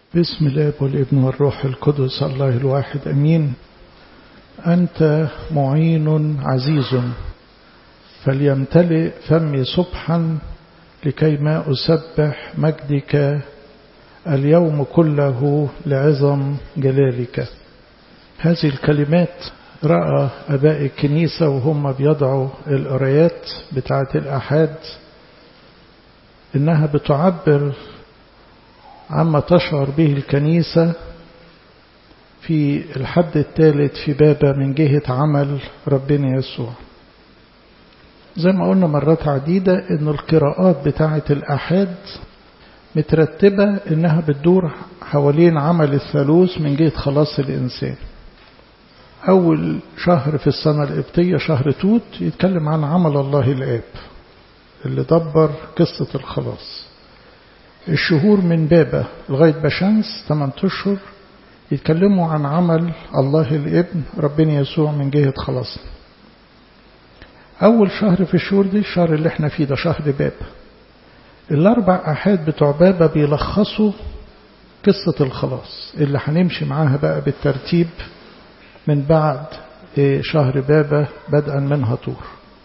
بسم الله والابن والروح القدس الله الواحد أمين أنت معين عزيز فليمتلئ فمي صبحا لكي ما أسبح مجدك اليوم كله لعظم جلالك هذه الكلمات رأى أباء الكنيسة وهم بيضعوا القرايات بتاعة الأحاد إنها بتعبر عما تشعر به الكنيسة في الحد الثالث في بابا من جهة عمل ربنا يسوع زي ما قلنا مرات عديدة إن القراءات بتاعة الأحاد مترتبة إنها بتدور حوالين عمل الثالوث من جهة خلاص الإنسان أول شهر في السنة القبطية شهر توت يتكلم عن عمل الله الآب اللي دبر قصة الخلاص الشهور من بابا لغاية بشمس 8 أشهر يتكلموا عن عمل الله الابن ربنا يسوع من جهة خلاصنا أول شهر في الشهور دي الشهر اللي احنا فيه ده شهر بابا الأربع أحاد بتوع بابا بيلخصوا قصة الخلاص اللي هنمشي معاها بقى بالترتيب من بعد شهر بابا بدءا من هطور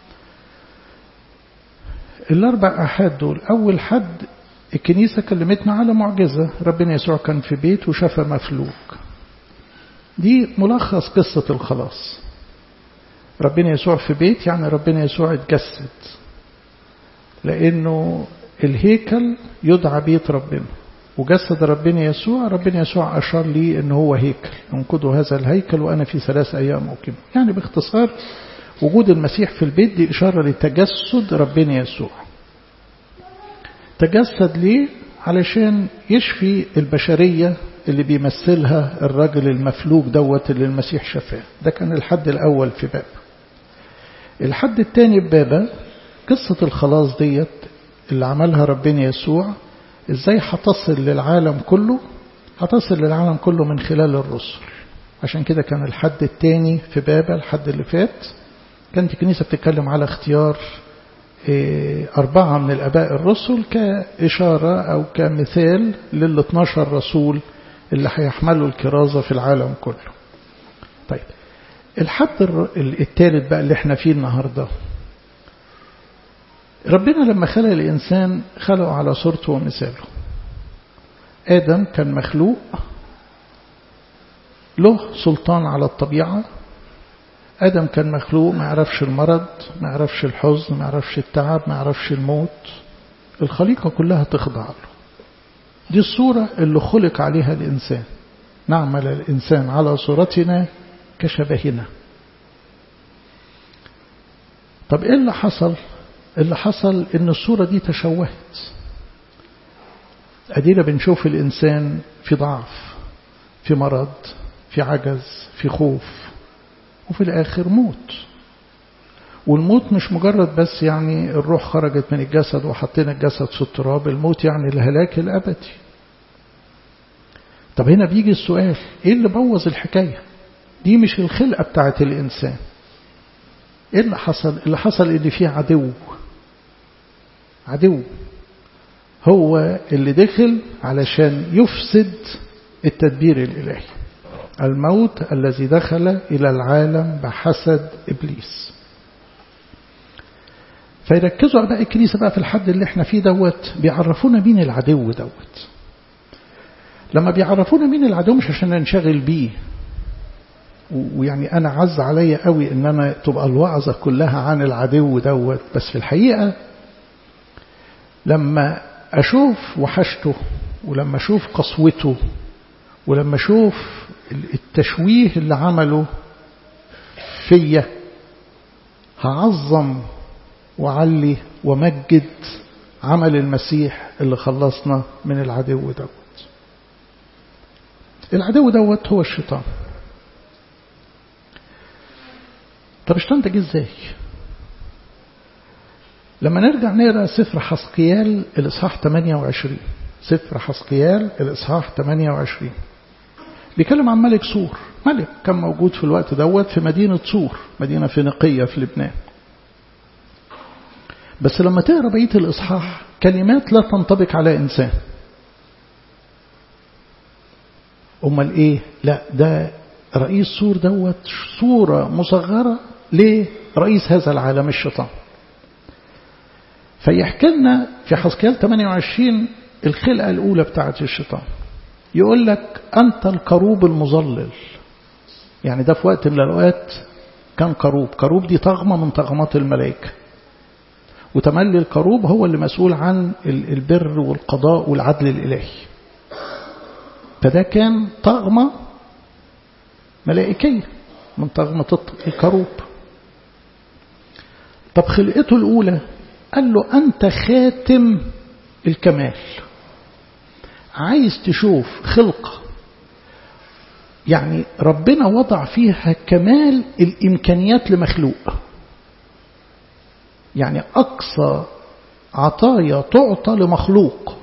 الأربع أحاد دول أول حد الكنيسة كلمتنا على معجزة ربنا يسوع كان في بيت وشفى مفلوك دي ملخص قصة الخلاص ربنا يسوع في بيت يعني ربنا يسوع اتجسد لأنه الهيكل يدعى بيت ربنا وجسد ربنا يسوع ربنا يسوع أشار لي أنه هو هيكل انقذوا هذا الهيكل وأنا في ثلاث أيام أقيم يعني باختصار وجود المسيح في البيت دي إشارة لتجسد ربنا يسوع تجسد ليه علشان يشفي البشرية اللي بيمثلها الرجل المفلوج دوت اللي المسيح شفاه ده كان الحد الأول في باب الحد الثاني في بابا قصة الخلاص ديت اللي عملها ربنا يسوع ازاي هتصل للعالم كله هتصل للعالم كله من خلال الرسل عشان كده كان الحد الثاني في بابا الحد اللي فات كانت الكنيسة بتتكلم على اختيار أربعة من الأباء الرسل كإشارة أو كمثال لل 12 رسول اللي هيحملوا الكرازة في العالم كله طيب الحد الثالث بقى اللي احنا فيه النهاردة ربنا لما خلق الإنسان خلقه على صورته ومثاله آدم كان مخلوق له سلطان على الطبيعة آدم كان مخلوق ما يعرفش المرض ما يعرفش الحزن ما يعرفش التعب ما يعرفش الموت الخليقة كلها تخضع له دي الصورة اللي خلق عليها الإنسان نعمل الإنسان على صورتنا كشبهنا طب إيه اللي حصل اللي حصل إن الصورة دي تشوهت أدينا بنشوف الإنسان في ضعف في مرض في عجز في خوف وفي الآخر موت والموت مش مجرد بس يعني الروح خرجت من الجسد وحطينا الجسد في التراب الموت يعني الهلاك الأبدي طب هنا بيجي السؤال ايه اللي بوظ الحكاية دي مش الخلقة بتاعت الإنسان ايه اللي حصل اللي حصل ان في عدو عدو هو اللي دخل علشان يفسد التدبير الإلهي الموت الذي دخل إلى العالم بحسد إبليس فيركزوا أباء الكنيسة بقى في الحد اللي احنا فيه دوت بيعرفونا مين العدو دوت لما بيعرفونا مين العدو مش عشان ننشغل بيه ويعني أنا عز عليا قوي إن أنا تبقى الوعظة كلها عن العدو دوت بس في الحقيقة لما أشوف وحشته ولما أشوف قسوته ولما أشوف التشويه اللي عمله فيا هعظم وعلي ومجد عمل المسيح اللي خلصنا من العدو دوت العدو دوت هو الشيطان طب الشيطان ده جه ازاي لما نرجع نقرا سفر حسقيال الاصحاح 28 سفر حسقيال الاصحاح 28 بيتكلم عن ملك سور ملك كان موجود في الوقت دوت في مدينة سور مدينة فينيقية في لبنان بس لما تقرا بقية الإصحاح كلمات لا تنطبق على إنسان أمال إيه لا ده رئيس سور دوت صورة مصغرة لرئيس هذا العالم الشيطان فيحكي لنا في حسكيال 28 الخلقة الأولى بتاعت الشيطان يقول لك أنت الكروب المظلل يعني ده في وقت من الأوقات كان كروب كروب دي طغمة من طغمات الملائكة وتملي الكروب هو اللي مسؤول عن البر والقضاء والعدل الإلهي فده كان طغمة ملائكية من طغمة الكروب طب خلقته الأولى قال له أنت خاتم الكمال عايز تشوف خلقة يعني ربنا وضع فيها كمال الإمكانيات لمخلوق يعني أقصى عطايا تعطى لمخلوق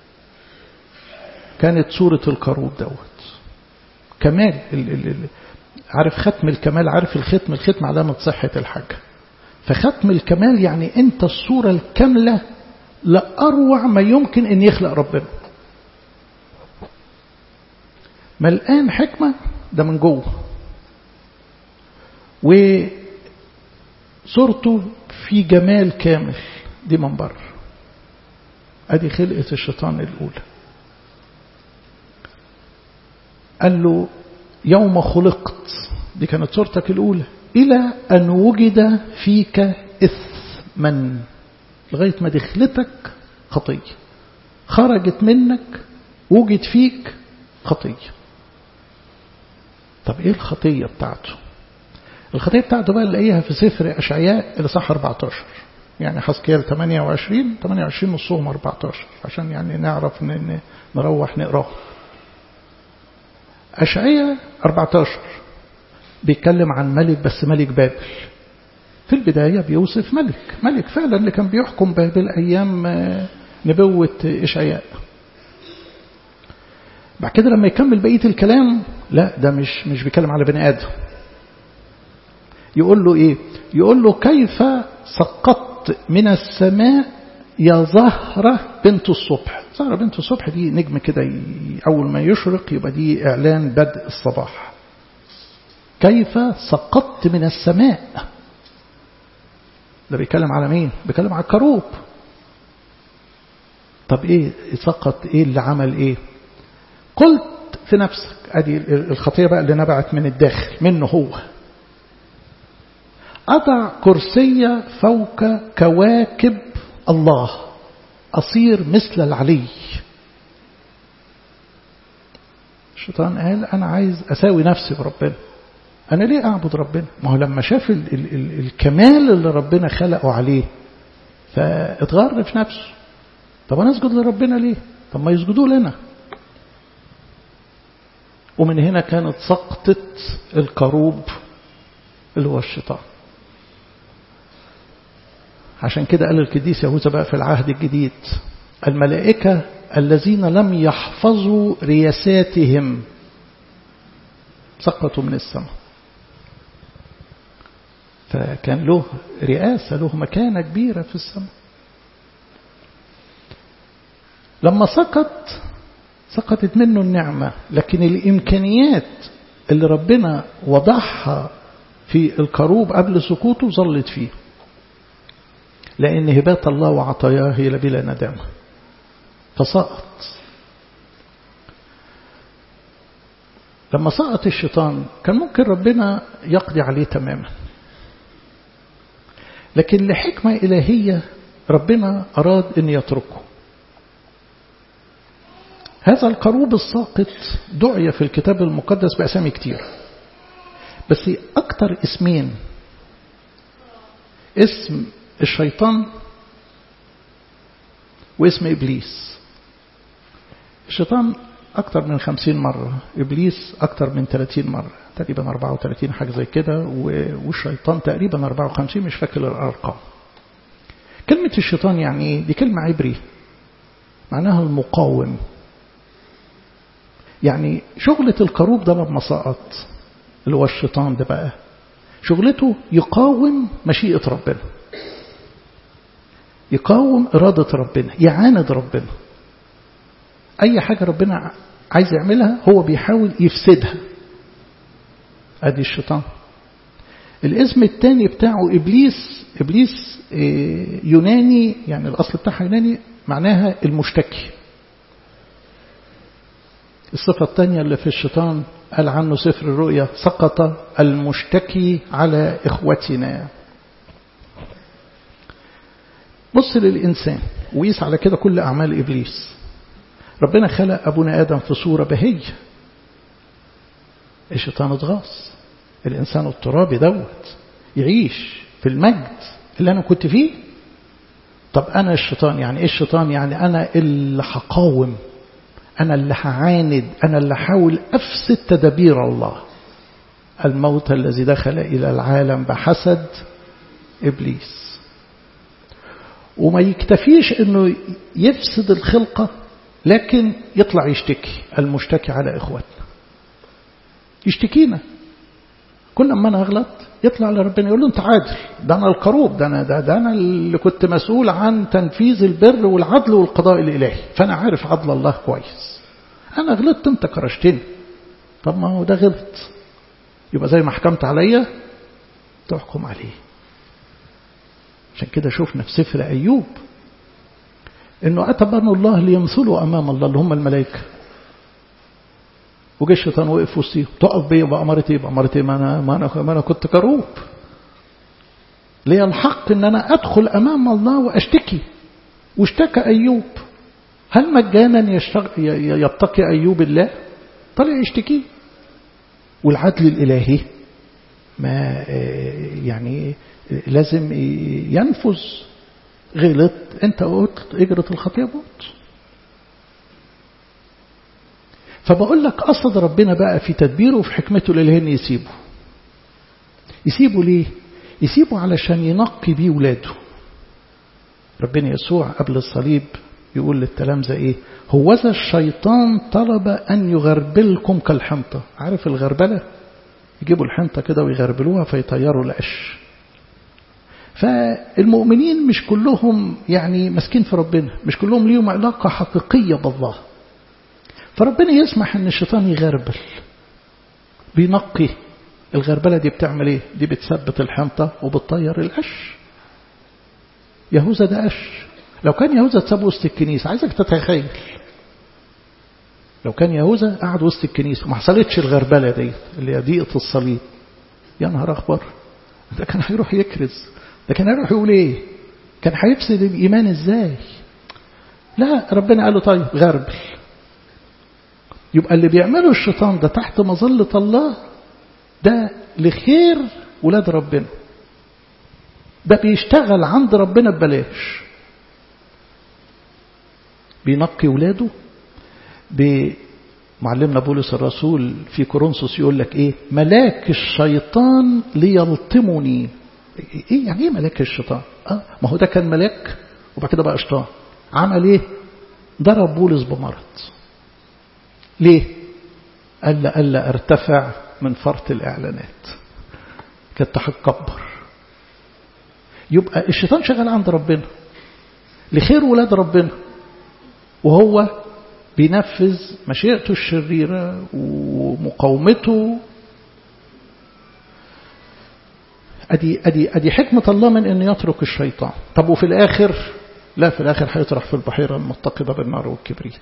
كانت صورة الكروب دوت كمال ال ال ال عارف ختم الكمال عارف الختم الختم علامة صحة الحاجة فختم الكمال يعني أنت الصورة الكاملة لأروع ما يمكن أن يخلق ربنا ملقان حكمة ده من جوه وصورته في جمال كامل دي من بره ادي خلقة الشيطان الأولى قال له يوم خلقت دي كانت صورتك الأولى إلى أن وجد فيك إثما لغاية ما دخلتك خطية خرجت منك وجد فيك خطية طب إيه الخطية بتاعته الخطية بتاعته بقى نلاقيها في سفر أشعياء اللي صح 14 يعني حسكيال 28 28 نصهم 14 عشان يعني نعرف نروح نقراه أشعياء 14 بيتكلم عن ملك بس ملك بابل في البداية بيوصف ملك ملك فعلا اللي كان بيحكم بابل أيام نبوة إشعياء بعد كده لما يكمل بقية الكلام لا ده مش مش بيتكلم على بني آدم يقول له إيه يقول له كيف سقطت من السماء يا زهرة بنت الصبح زهرة بنت الصبح دي نجم كده أول ما يشرق يبقى دي إعلان بدء الصباح كيف سقطت من السماء ده بيتكلم على مين بيتكلم على الكروب طب ايه سقط ايه اللي عمل ايه قلت في نفسك ادي الخطيه بقى اللي نبعت من الداخل منه هو أضع كرسي فوق كواكب الله أصير مثل العلي الشيطان قال أنا عايز أساوي نفسي بربنا أنا ليه أعبد ربنا ما هو لما شاف ال ال ال الكمال اللي ربنا خلقه عليه فاتغر في نفسه طب أنا أسجد لربنا ليه طب ما يسجدوا لنا ومن هنا كانت سقطة الكروب اللي هو الشيطان عشان كده قال القديس يهوذا بقى في العهد الجديد الملائكة الذين لم يحفظوا رياساتهم سقطوا من السماء فكان له رئاسة له مكانة كبيرة في السماء لما سقط سقطت منه النعمة لكن الإمكانيات اللي ربنا وضعها في الكروب قبل سقوطه ظلت فيه لأن هبات الله وعطاياه هي بلا ندامة فسقط لما سقط الشيطان كان ممكن ربنا يقضي عليه تماما لكن لحكمة إلهية ربنا أراد أن يتركه هذا القروب الساقط دعي في الكتاب المقدس بأسامي كتير بس أكتر اسمين اسم الشيطان واسم إبليس الشيطان أكتر من خمسين مرة إبليس أكتر من ثلاثين مرة تقريبا أربعة وثلاثين حاجة زي كده والشيطان تقريبا أربعة وخمسين مش فاكر الأرقام كلمة الشيطان يعني إيه؟ دي كلمة عبري معناها المقاوم يعني شغلة الكروب ده لما سقط اللي هو الشيطان ده بقى شغلته يقاوم مشيئة ربنا يقاوم إرادة ربنا يعاند ربنا أي حاجة ربنا عايز يعملها هو بيحاول يفسدها ادي الشيطان الاسم الثاني بتاعه ابليس ابليس يوناني يعني الاصل بتاعها يوناني معناها المشتكي الصفة الثانية اللي في الشيطان قال عنه سفر الرؤيا سقط المشتكي على إخوتنا بص للإنسان وقيس على كده كل أعمال إبليس ربنا خلق أبونا آدم في صورة بهية الشيطان اتغاص الإنسان الترابي دوت يعيش في المجد اللي أنا كنت فيه طب أنا الشيطان يعني إيه الشيطان يعني أنا اللي هقاوم أنا اللي هعاند أنا اللي حاول أفسد تدابير الله الموت الذي دخل إلى العالم بحسد إبليس وما يكتفيش أنه يفسد الخلقة لكن يطلع يشتكي المشتكي على إخواتنا يشتكينا كل ما أنا أغلط يطلع لربنا يقول له أنت عادل ده أنا القروب ده أنا, ده, ده أنا اللي كنت مسؤول عن تنفيذ البر والعدل والقضاء الإلهي فأنا عارف عدل الله كويس أنا غلطت أنت كرشتني طب ما هو ده غلط يبقى زي ما حكمت عليا تحكم عليه عشان كده شفنا في سفر أيوب إنه أتى بنو الله ليمثلوا أمام الله اللي هم الملائكة وجه الشيطان وقف وسطيهم تقف بيا بأمارة إيه بأمارة إيه ما أنا, ما أنا, ما أنا كنت كروب لي الحق إن أنا أدخل أمام الله وأشتكي واشتكى أيوب هل مجانا يتقي أيوب الله طلع يشتكي والعدل الإلهي ما يعني لازم ينفذ غلط انت قلت اجرة الخطيئة موت فبقول لك قصد ربنا بقى في تدبيره وفي حكمته الإلهية ان يسيبه يسيبه ليه يسيبه علشان ينقي بيه ولاده ربنا يسوع قبل الصليب يقول للتلامذة ايه هوذا الشيطان طلب ان يغربلكم كالحنطة عارف الغربلة يجيبوا الحنطة كده ويغربلوها فيطيروا القش فالمؤمنين مش كلهم يعني ماسكين في ربنا مش كلهم ليهم علاقة حقيقية بالله فربنا يسمح ان الشيطان يغربل بينقي الغربلة دي بتعمل ايه دي بتثبت الحنطة وبتطير القش يهوذا ده قش لو كان يهوذا اتساب وسط الكنيسة عايزك تتخيل لو كان يهوذا قعد وسط الكنيسة وما حصلتش الغربلة دي اللي هي ضيقة الصليب يا نهار أخبر ده كان هيروح يكرز ده كان هيروح يقول ايه كان هيفسد الإيمان ازاي لا ربنا قال له طيب غربل يبقى اللي بيعمله الشيطان ده تحت مظلة الله ده لخير ولاد ربنا ده بيشتغل عند ربنا ببلاش بينقي ولاده بمعلمنا بولس الرسول في كورنثوس يقول لك ايه ملاك الشيطان ليلطمني ايه يعني ايه ملاك الشيطان اه ما هو ده كان ملاك وبعد كده بقى شيطان عمل ايه ضرب بولس بمرض ليه قال ألا ارتفع من فرط الإعلانات كانت هتكبر يبقى الشيطان شغال عند ربنا لخير ولاد ربنا وهو بينفذ مشيئته الشريرة ومقاومته أدي, أدي, أدي حكمة الله من أن يترك الشيطان طب وفي الآخر لا في الآخر هيطرح في البحيرة المتقدة بالنار والكبريت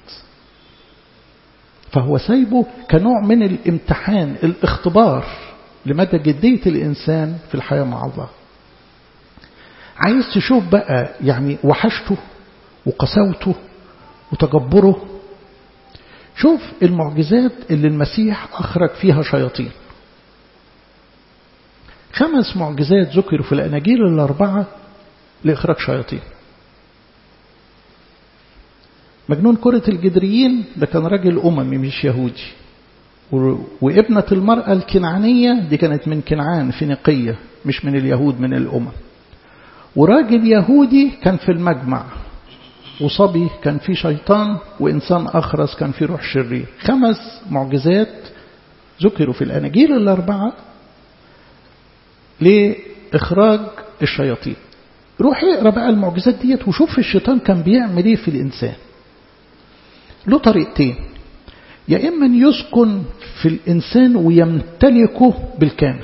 فهو سايبه كنوع من الامتحان الاختبار لمدى جدية الإنسان في الحياة مع الله عايز تشوف بقى يعني وحشته وقساوته وتجبره شوف المعجزات اللي المسيح أخرج فيها شياطين خمس معجزات ذكروا في الأناجيل الأربعة لإخراج شياطين مجنون كرة الجدريين ده كان راجل أممي مش يهودي وابنة المرأة الكنعانية دي كانت من كنعان فينيقية مش من اليهود من الأمم وراجل يهودي كان في المجمع وصبي كان في شيطان وإنسان أخرس كان في روح شرير خمس معجزات ذكروا في الأناجيل الأربعة لإخراج الشياطين روح اقرا بقى المعجزات ديت وشوف الشيطان كان بيعمل ايه في الإنسان له طريقتين يا إما يسكن في الإنسان ويمتلكه بالكامل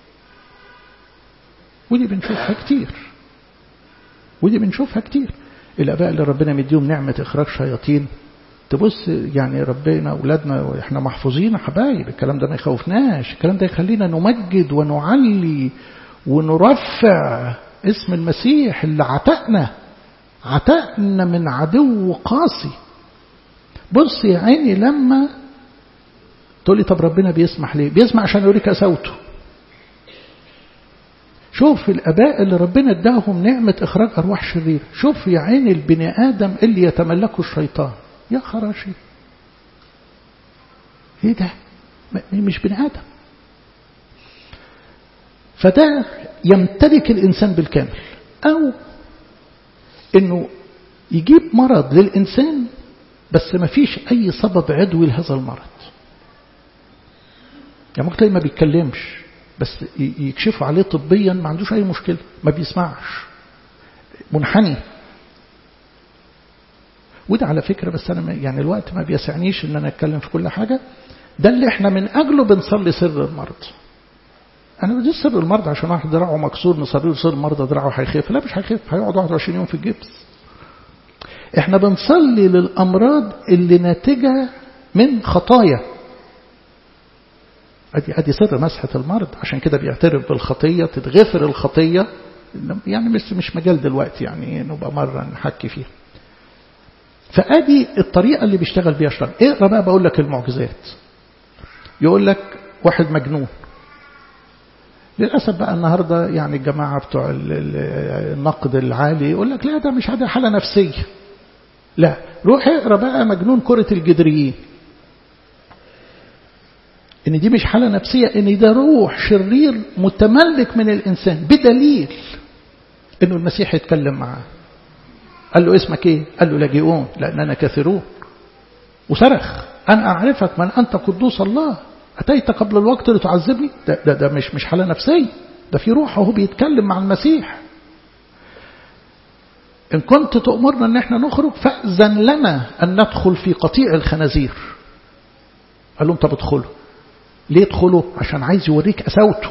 ودي بنشوفها كتير ودي بنشوفها كتير الآباء اللي ربنا مديهم نعمة إخراج شياطين تبص يعني ربنا أولادنا إحنا محفوظين حبايب الكلام ده ما يخوفناش الكلام ده يخلينا نمجد ونعلي ونرفع اسم المسيح اللي عتقنا عتقنا من عدو قاسي بص يا عيني لما تقول لي طب ربنا بيسمح ليه بيسمع عشان يوريك قساوته شوف الاباء اللي ربنا اداهم نعمه اخراج ارواح شريره شوف يا عيني البني ادم اللي يتملكه الشيطان يا خراشي ايه ده مش بني ادم فده يمتلك الانسان بالكامل او انه يجيب مرض للانسان بس ما فيش اي سبب عدوي لهذا المرض يعني ممكن تلاقي ما بيتكلمش بس يكشفوا عليه طبيا ما عندوش اي مشكله ما بيسمعش منحني وده على فكره بس انا يعني الوقت ما بيسعنيش ان انا اتكلم في كل حاجه ده اللي احنا من اجله بنصلي سر المرض انا بدي سر المرض عشان واحد دراعه مكسور نصلي له سر المرض دراعه هيخف لا مش هيخف هيقعد 21 يوم في الجبس احنا بنصلي للامراض اللي ناتجه من خطايا ادي ادي سر مسحه المرض عشان كده بيعترف بالخطيه تتغفر الخطيه يعني مش مش مجال دلوقتي يعني نبقى مره نحكي فيها فادي الطريقه اللي بيشتغل بيها الشيطان اقرا بقى بقول لك المعجزات يقول لك واحد مجنون للأسف بقى النهاردة يعني الجماعة بتوع النقد العالي يقول لك لا ده مش هذا حالة نفسية لا روح اقرا بقى مجنون كرة الجدريين ان دي مش حالة نفسية ان ده روح شرير متملك من الانسان بدليل انه المسيح يتكلم معاه قال له اسمك ايه قال له لاجئون لاننا كثيرون وصرخ انا اعرفك من انت قدوس الله اتيت قبل الوقت لتعذبني ده, ده, ده مش مش حالة نفسية ده في روح وهو بيتكلم مع المسيح إن كنت تأمرنا أن احنا نخرج فأذن لنا أن ندخل في قطيع الخنازير قال لهم طب ادخلوا ليه ادخلوا عشان عايز يوريك أساوته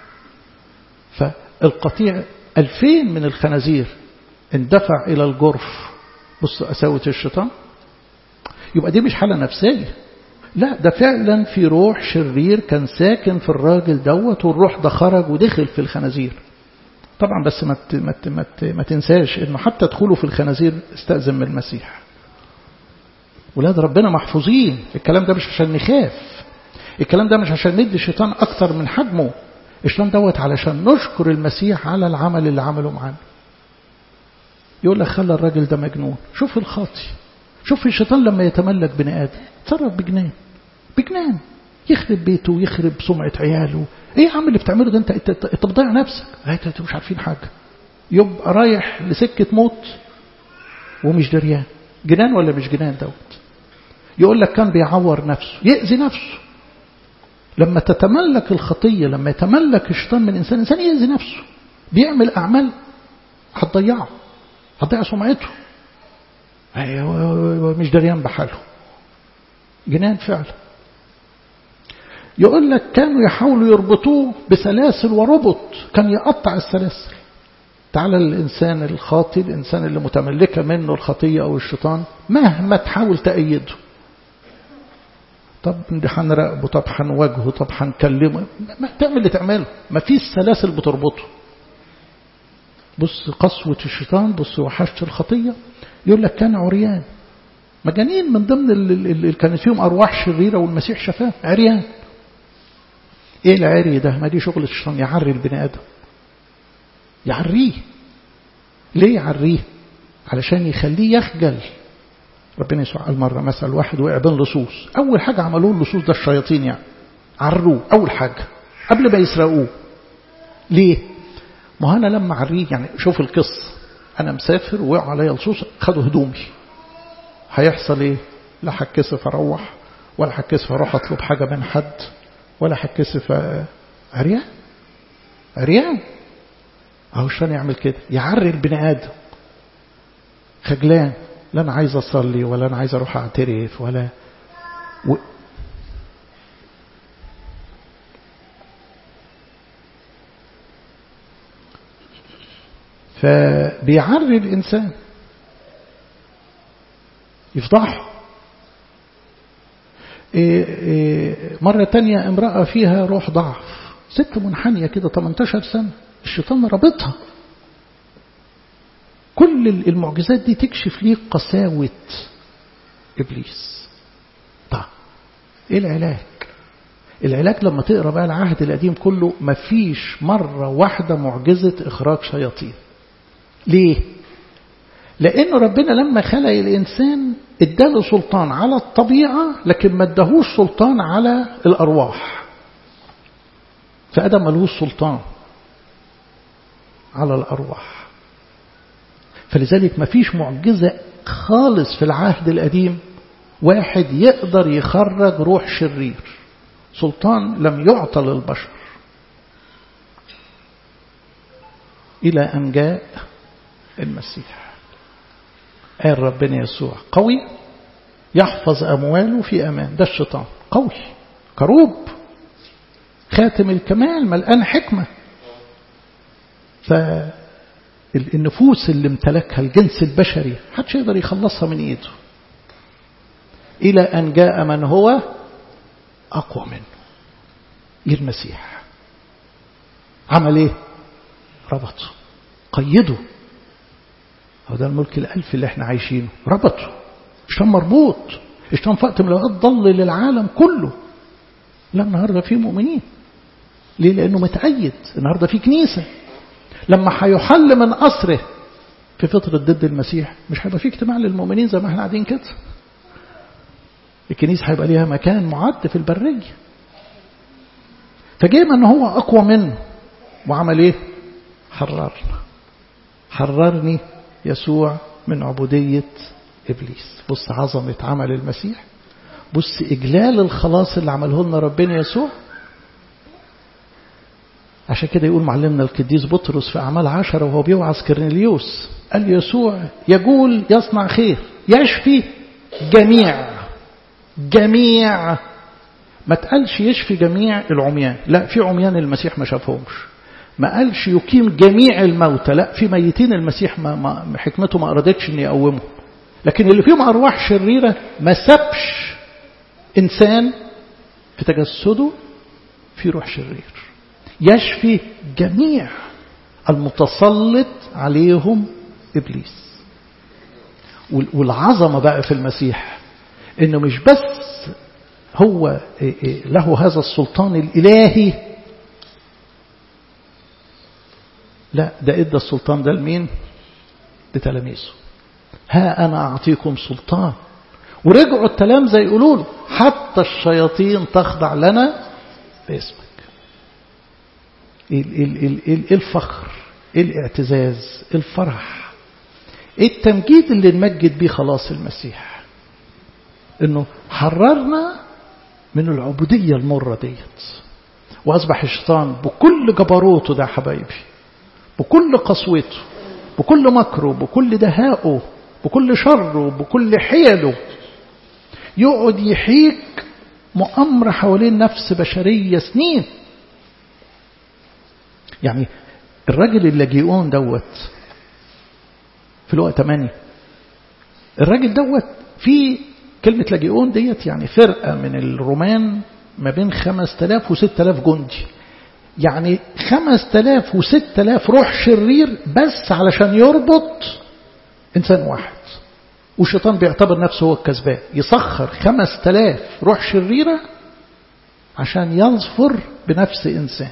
فالقطيع ألفين من الخنازير اندفع إلى الجرف بص أساوة الشيطان يبقى دي مش حالة نفسية لا ده فعلا في روح شرير كان ساكن في الراجل دوت والروح ده خرج ودخل في الخنازير طبعا بس ما ما ما, ما تنساش انه حتى دخوله في الخنازير استأذن من المسيح ولاد ربنا محفوظين الكلام ده مش عشان نخاف الكلام ده مش عشان ندي الشيطان اكتر من حجمه الشيطان دوت علشان نشكر المسيح على العمل اللي عمله معانا يقول لك خلى الراجل ده مجنون شوف الخاطي شوف الشيطان لما يتملك بني ادم تصرف بجنان بجنان يخرب بيته ويخرب سمعة عياله ايه يا عم اللي بتعمله ده انت انت, انت بتضيع نفسك انت مش عارفين حاجة يبقى رايح لسكة موت ومش دريان جنان ولا مش جنان دوت يقول لك كان بيعور نفسه يأذي نفسه لما تتملك الخطية لما يتملك الشيطان من إنسان إنسان يأذي نفسه بيعمل أعمال هتضيعه هتضيع سمعته مش دريان بحاله جنان فعلا يقول لك كانوا يحاولوا يربطوه بسلاسل وربط كان يقطع السلاسل تعالى الإنسان الخاطي الإنسان اللي متملكة منه الخطية أو الشيطان مهما تحاول تأيده طب هنراقبه طب هنواجهه طب هنكلمه ما تعمل اللي تعمله ما فيش سلاسل بتربطه بص قسوة الشيطان بص وحشة الخطية يقول لك كان عريان مجانين من ضمن اللي كانت فيهم أرواح شريرة والمسيح شفاه عريان ايه العري ده ما دي شغل الشيطان يعري البني ادم يعريه ليه يعريه علشان يخليه يخجل ربنا يسوع قال مرة مثل واحد وقع بين لصوص أول حاجة عملوه اللصوص ده الشياطين يعني عروه أول حاجة قبل ما يسرقوه ليه؟ ما أنا لما عريه يعني شوف القصة أنا مسافر وقع عليا لصوص خدوا هدومي هيحصل إيه؟ لا هتكسف أروح ولا هتكسف أروح أطلب حاجة من حد ولا هتكسف عريان عريان اهو الشيطان يعمل كده يعري البني ادم خجلان لا انا عايز اصلي ولا انا عايز اروح اعترف ولا و... فبيعري الإنسان يفضحه إيه إيه مرة تانية امرأة فيها روح ضعف ست منحنية كده 18 سنة الشيطان رابطها كل المعجزات دي تكشف ليه قساوة إبليس طيب إيه العلاج العلاج لما تقرأ بقى العهد القديم كله مفيش مرة واحدة معجزة إخراج شياطين ليه لأنه ربنا لما خلق الإنسان اداله سلطان على الطبيعة لكن ما اداهوش سلطان على الأرواح فآدم ملهوش سلطان على الأرواح فلذلك ما فيش معجزة خالص في العهد القديم واحد يقدر يخرج روح شرير سلطان لم يعطى للبشر إلى أن جاء المسيح قال ربنا يسوع قوي يحفظ أمواله في أمان ده الشيطان قوي كروب خاتم الكمال ملقان حكمة فالنفوس اللي امتلكها الجنس البشري محدش يقدر يخلصها من ايده إلى أن جاء من هو أقوى منه المسيح عمل ايه ربطه قيده هو ده الملك الألف اللي احنا عايشينه ربطه اشتان مربوط اشتان في وقت من الأوقات ضل للعالم كله لا النهاردة في مؤمنين ليه لأنه متأيد النهاردة في كنيسة لما هيحل من أسره في فترة ضد المسيح مش هيبقى في اجتماع للمؤمنين زي ما احنا قاعدين كده الكنيسة هيبقى ليها مكان معد في البرية فجاء ان هو أقوى منه وعمل ايه حررنا حررني يسوع من عبودية إبليس بص عظمة عمل المسيح بص إجلال الخلاص اللي عمله لنا ربنا يسوع عشان كده يقول معلمنا القديس بطرس في أعمال عشرة وهو بيوعظ كرنيليوس قال يسوع يقول يصنع خير يشفي جميع جميع ما تقالش يشفي جميع العميان لا في عميان المسيح ما شافهمش ما قالش يقيم جميع الموتى لا في ميتين المسيح ما, ما حكمته ما أرادتش أن يقومهم لكن اللي فيهم أرواح شريرة ما سابش إنسان في تجسده في روح شرير يشفي جميع المتسلط عليهم إبليس والعظمة بقى في المسيح إنه مش بس هو له هذا السلطان الإلهي لا ده ادى السلطان ده لمين لتلاميذه ها أنا أعطيكم سلطان ورجعوا التلامذة يقولوا له حتى الشياطين تخضع لنا باسمك ايه الفخر ايه الاعتزاز الفرح ايه التمجيد اللي نمجد بيه خلاص المسيح انه حررنا من العبودية المرة ديت واصبح الشيطان بكل جبروته ده حبايبي بكل قسوته بكل مكره بكل دهائه بكل شره بكل حيله يقعد يحيك مؤامرة حوالين نفس بشرية سنين يعني الراجل اللاجئون دوت في الوقت 8 الراجل دوت في كلمة لاجئون ديت يعني فرقة من الرومان ما بين 5000 و 6000 جندي يعني 5000 و 6000 روح شرير بس علشان يربط إنسان واحد والشيطان بيعتبر نفسه هو الكسبان يسخر 5000 روح شريرة عشان يظفر بنفس إنسان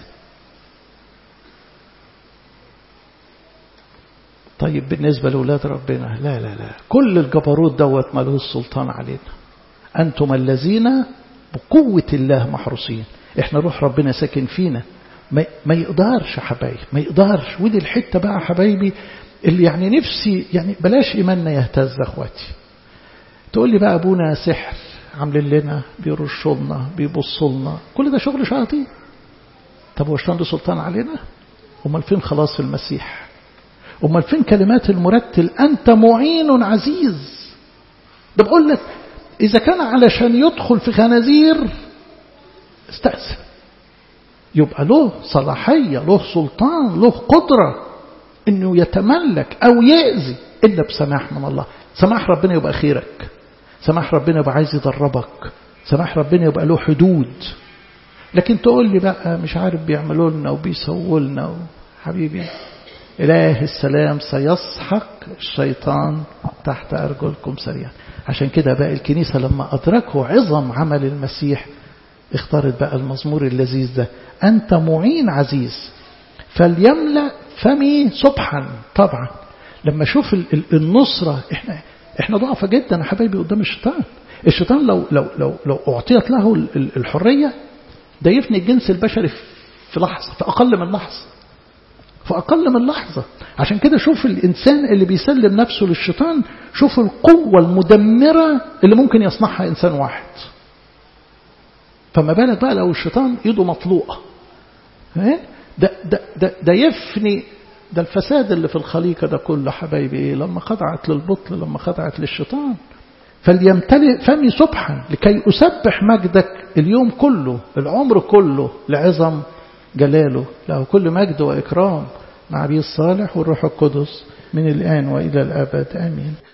طيب بالنسبة لأولاد ربنا لا لا لا كل الجبروت دوت ملوش سلطان علينا أنتم الذين بقوة الله محروسين احنا روح ربنا ساكن فينا ما, ما يقدرش يا حبايب ما يقدرش ودي الحتة بقى حبايبي اللي يعني نفسي يعني بلاش إيماننا يهتز أخواتي تقول لي بقى أبونا سحر عاملين لنا بيرشوا لنا بيبصوا لنا كل ده شغل شياطين طب هو عنده سلطان علينا امال فين خلاص المسيح امال فين كلمات المرتل أنت معين عزيز ده بقول لك إذا كان علشان يدخل في خنازير استأذن يبقى له صلاحية له سلطان له قدرة انه يتملك او يأذي الا بسماح من الله سماح ربنا يبقى خيرك سماح ربنا يبقى عايز يدربك سماح ربنا يبقى له حدود لكن تقول لي بقى مش عارف بيعملوا لنا وبيسووا لنا حبيبي إله السلام سيسحق الشيطان تحت أرجلكم سريعا عشان كده بقى الكنيسة لما أدركوا عظم عمل المسيح اختارت بقى المزمور اللذيذ ده أنت معين عزيز فليملأ فمي صبحا طبعا لما اشوف النصرة احنا احنا ضعفة جدا يا حبايبي قدام الشيطان الشيطان لو لو لو لو اعطيت له الحرية ده يفني الجنس البشري في لحظة في أقل من لحظة في أقل من لحظة عشان كده شوف الإنسان اللي بيسلم نفسه للشيطان شوف القوة المدمرة اللي ممكن يصنعها إنسان واحد فما بالك بقى لو الشيطان إيده مطلوقة ده, ده, ده, ده يفني ده الفساد اللي في الخليقة ده كله حبايبي إيه لما خضعت للبطل لما خضعت للشيطان فليمتلئ فمي صبحا لكي أسبح مجدك اليوم كله العمر كله لعظم جلاله له كل مجد وإكرام مع أبي الصالح والروح القدس من الآن وإلى الأبد آمين